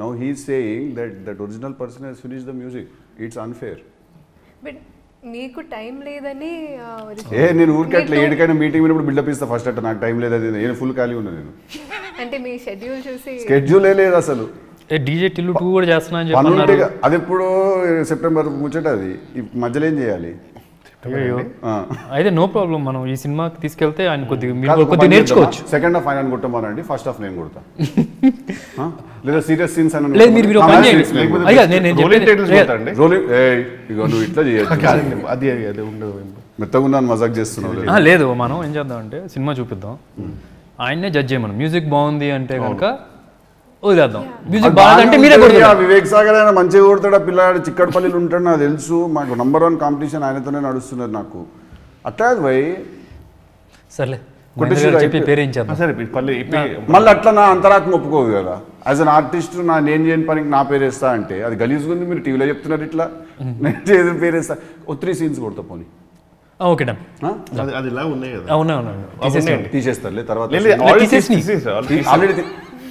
Now he's saying that that original person has finished the music. It's unfair. But నీకు time లేదని ఆ, original- ఏ నేను ఊరికే అట్లా మీకు- ఏడికైనా మీటింగ్ వినప్పుడు బిల్డప్ ఇస్తా ఫస్ట్ అట్లా నాకు టైం లేదు అది నేను ఫుల్ ఖాళీ ఉన్నా నేను అంటే మీ షెడ్యూల్ చూసి స్కెడ్యూలే లేదు అసలు ఏ డీజే టిల్లు టూ కూడా చేస్తున్నా అని పని ఉంటే చెప్పన్నారు అది ఎప్పుడు సెప్టెంబర్ ముచ్చట అది ఈ మధ్యలో ఏం చేయాలి అయ్యో ఆ. అయితే నో ప్రాబ్లం మనం ఈ సినిమాకి తీసుకెళ్తే ఆయన కొద్దిగా మీరు కొద్దిగా నేర్చుకోవచ్చు సెకండ్ హాఫ్ ఆయన కొట్టమానండి ఫస్ట్ హాఫ్ నేను కొడతా ఆ? లేదా సీరియస్ సీన్స్ అని లేదు మీరు మీరు ఒక పని చేయండి లేకపోతే అయ్యా నేను నేను రోలింగ్ చెప్పేది టైటిల్స్ పోతారండి రోలింగ్ ఏయ్, ఇగో నువ్వు ఇట్లా చేయొచ్చు కాదండి, అది అది అది ఉండదు మెత్తగా ఉన్నాను మజాక్ చేస్తున్నావు ఆ, లేదు మనం ఏం చేద్దామంటే సినిమా చూపిద్దాం ఆయన్నే జడ్జ్ చేయమనం మ్యూజిక్ బాగుంది అంటే కనుక వదిలేద్దాం మ్యూజిక్ బాగుందంటే మీరే ఆ కొడుతున్నారు వివేక్ సాగర్ ఆయన మంచిగా కొడతాడు ఆ పిల్లాడు చిక్కడపల్లిలో ఉంటాడు నాకు తెలుసు మాకు నంబర్ వన్ కాంపిటీషన్ ఆయనతోనే నడుస్తున్నది నాకు అట్లా కాదు భయ్ సర్లే కొట్టేసి మహేంద్ర గారు చెప్పి అయిపోయి- పేరు ఏం చేద్దాం సరే ఇప్పుడు పల్లె ఇప్పుడు మళ్ళీ అట్లా నా అంతరాత్మ ఒప్పుకోదు కదా యాజ్ అన్ ఆర్టిస్ట్ నా నేను చేయని పనికి నా పేరు వేస్తా అంటే అది గలీజ్గా ఉంది మీరు టీవీలో చెప్తున్నారు ఇట్లా నేను చేసిన పేరు వేస్తా ఓ త్రీ సీన్స్ కొడతా పోనీ ఆ, ఓకే డన్ ఆ? అది అది ఇలా ఉన్నాయి కదా అవునా అవునా తీసేసేయండి తీసేస్తారులే తర్వాత లేదు, లేదు, already తీసేసి- తీసేసి, already తీసేసి. ఆల్రెడీ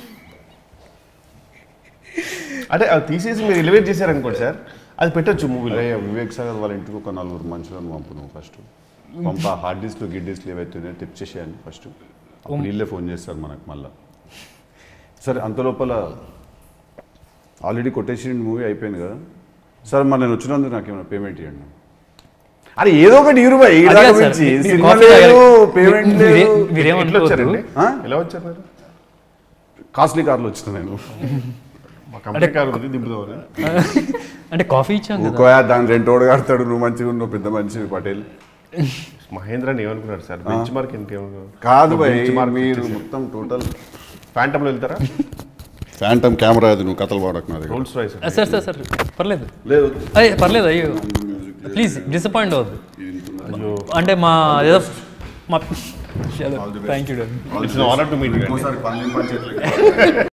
అంటే అది తీసేసి మీరు ఎలివేట్ చేశారనుకోండి సార్ అది పెట్టొచ్చు మూవీలో అరే వివేక్ సాగర్ వాళ్ళ ఇంటికి ఒక నలుగురు మనుషులను పంపు నువ్వు ఫస్ట్ పంప హార్డ్ డిస్క్లు గిడ్ డిస్క్లు ఏవైతే ఉన్నాయో టిప్ చేసేయండి ఫస్ట్ అప్పుడు వీళ్ళే ఫోన్ చేస్తారు మనకు మళ్ళా సరే అంత లోపల ఆల్రెడీ కొటేషన్ మూవీ అయిపోయింది కదా సార్ మరి నేను వచ్చినందుకు నాకు ఏమైనా పేమెంట్ ఇవ్వండి అరే ఏదో ఒకటి ఇరు బాయ్ అది కాదు సార్, మీరు సినిమా కాఫీ లేదు తాగాలి. పేమెంట్ మీరే- లేదు ఎట్లా మీరేమనుకోవద్దు వచ్చారండి ఆ? ఎలా వచ్చారు మీరు కాస్ట్లీ కార్లో వచ్చిన నేను మా కంపెనీ కార్ ఉంది దింపుదామని అంటే కాఫీ ఇచ్చాం కదా ఇంకో దాని రెండు ఓడు కడతాడు నువ్వు మంచిగా ఉన్నావు పెద్ద మనిషి పటేల్ మహేంద్ర అని ఏమనుకున్నాడు సార్ బెంచ్ మార్క్ ఏంటి ఏమనుకున్నారు కాదు భయ్ Benchmark మీరు వచ్చేసి. మొత్తం టోటల్ ఫ్యాంటమ్లో వెళ్తారా ఫ్యాంటమ్ కెమెరా అది నువ్వు కథలు వాడకు నా దగ్గర రోల్స్ రాయిస్ ఆ, సార్ సార్ సార్ పర్లేదు లేదు అయ్యే పర్లేదు అయ్యో ప్లీజ్ డిసప్పాయింట్ అవ్వద్దు అంటే మా ఏదో మా thank you it's honour to meet ఇంకోసారి పనులు పని చేయట్లేదు